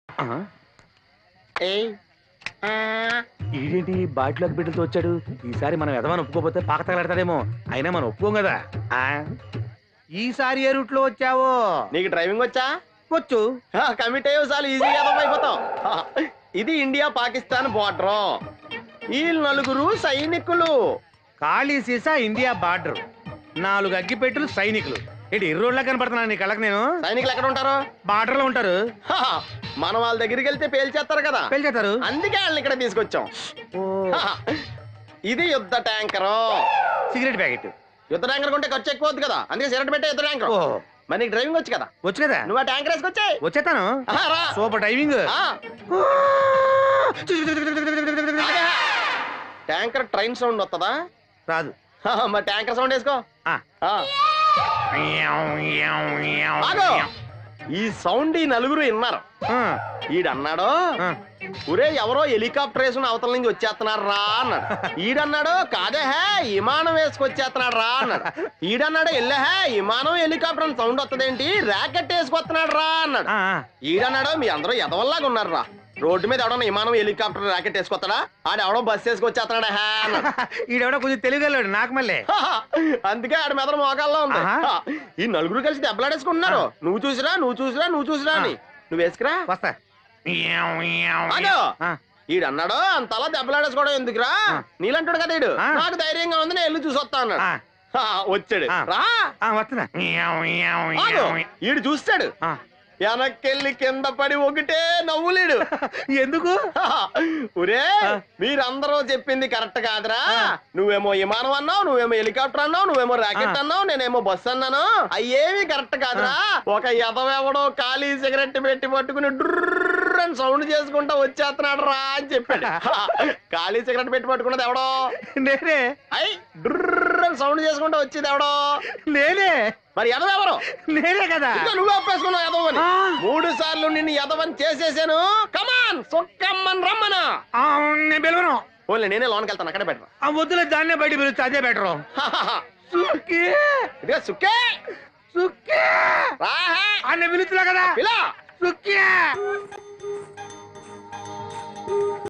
ఏయ్ ఆ, ఈడేంటి బాటిలోకి బిడ్డలతో వచ్చాడు ఈసారి మనం ఎదవని ఒప్పుకోపోతే పాక తగలడతాడేమో అయినా మనం ఒప్పుకోం కదా ఆ? ఈసారి ఏ రూట్ లో వచ్చావో నీకు డ్రైవింగ్ వచ్చా వచ్చు కమిట్ అయ్యే చాలు ఈజీగా అయిపోతాం ఇది ఇండియా పాకిస్తాన్ బోర్డర్ ఈ నలుగురు సైనికులు ఖాళీ సీసా ఇండియా బార్డర్ నాలుగు అగ్గిపెట్టులు సైనికులు ఏంటి ఎర్రోడ్లా కనపడుతున్నాను నీ కళ్ళకి నేను సైనికులు ఎక్కడ ఉంటారు బార్డర్ లో ఉంటారు హా, మనం వాళ్ళ దగ్గరికి వెళ్తే పేల్చేస్తారు కదా పెళ్చేస్తారు అందుకే వాళ్ళని ఇక్కడ తీసుకొచ్చాం హా, ఇది యుద్ధ ట్యాంకర్ సిగరెట్ ప్యాకెట్ యుద్ధ ట్యాంకర్ కొంటే ఖర్చు ఎక్కువ అవుతుంది కదా అందుకే సిగరెట్ పెట్టే యుద్ధ ట్యాంకర్ ఓ మరి నీకు డ్రైవింగ్ వచ్చు కదా వచ్చు కదా నువ్వు ఆ ట్యాంకర్ వేసుకొచ్చాయి వచ్చేస్తాను రా సూపర్ డ్రైవింగ్ ఆ, ట్యాంకర్ ట్రైన్ సౌండ్ వస్తుందా రాదు హా, మరి ట్యాంకర్ సౌండ్ వేసుకో ఆ. ఆ. ఆగు. ఈ సౌండ్ ఈ నలుగురు విన్నారు ఆ, ఈడన్నాడు ఆ. ఒరే ఎవరో హెలికాప్టర్ వేసుకుని అవతల నుంచి వచ్చేస్తున్నారు రా అన్నాడు ఈడన్నాడు కాదే హే విమానం వేసుకొచ్చేస్తున్నాడు రా అన్నాడు ఈడన్నాడు ఎల్లే హే విమానం హెలికాప్టర్ సౌండ్ వస్తుందేంటి ర్యాకెట్ వేసుకొస్తున్నాడు రా అన్నాడు ఆ, ఆ. ఈడన్నాడు మీ అందరూ ఎదవల్లాగా ఉన్నారు రా రోడ్డు మీద ఎవడన్నా విమానం హెలికాప్టర్ ర్యాకెట్ వేసుకొస్తాడా ఆడ ఎవడో బస్ వేసుకొచ్చేస్తున్నాడు హే అన్నాడు ఈడెవడో కొంచెం తెలియగలడు నాకు మళ్ళీ అందుకే ఆడ మీద మోకాల్లో ఉంది ఆహా. ఈ నలుగురు కలిసి దెబ్బలాడేసుకుంటున్నారు నువ్వు చూసిరా నువ్వు చూసిరా నువ్వు చూసిరా అని నువ్వు వేసుకురా వస్తా ఆగు. ఆ, ఈడన్నాడు అంతలా దెబ్బలాడేసుకోవడం ఎందుకురా ఆ. నీలంటాడు కదా ఈడు ఆ. నాకు ధైర్యంగా ఉంది నేను వెళ్ళి చూసి వస్తా అన్నాడు ఆ, ఆ, వచ్చాడు ఆ. రా ఆ, వస్తున్నా ఆగు. ఈడు చూస్తాడు ఆ. వెనక్కెళ్ళి కింద పడి ఒకటే నవ్వులేడు ఎందుకు ఒరే ఆ. మీరందరూ చెప్పింది కరెక్ట్ కాదురా ఆ. నువ్వేమో విమానం అన్నావు నువ్వేమో హెలికాప్టర్ అన్నావు నువ్వేమో రాకెట్ ఆ. అన్నావు నేనేమో బస్ అన్నాను అయ్యేవి కరెక్ట్ కాదురా ఒక ఎదవెవడో ఖాళీ సిగరెట్ పెట్టి పట్టుకుని డుర్ర్ అని సౌండ్ చేసుకుంటా వచ్చేస్తున్నాడు రా అని చెప్పాడు హా, ఖాళీ సిగరెట్ పెట్టి పట్టుకున్నది ఎవడో నేనే అయ్ డుర్ర్ అని సౌండ్ చేసుకుంటా వచ్చేది ఎవడో నేనే మరి ఎదవెవరు నేనే కదా ఇంకా నువ్వు ఒప్పేసుకున్నావు ఎదవని ఆ. మూడు సార్లు నిన్ను ఎదవని చేసేసాను కమాన్ సొక్కమ్మన్ రమ్మనా ఆ, నేను పిలవను ఓన్లీ నేనే లోన్కి వెళ్తాను అక్కడే పెట్టరా ఆ వద్దులే దాన్నే బయట పిలుస్తా అదే బెటరు సుక్కి ఇదిగా సుక్కే సుక్కి రాహే అన్న పిలుస్తున్నా కదా పిలా సుక్కి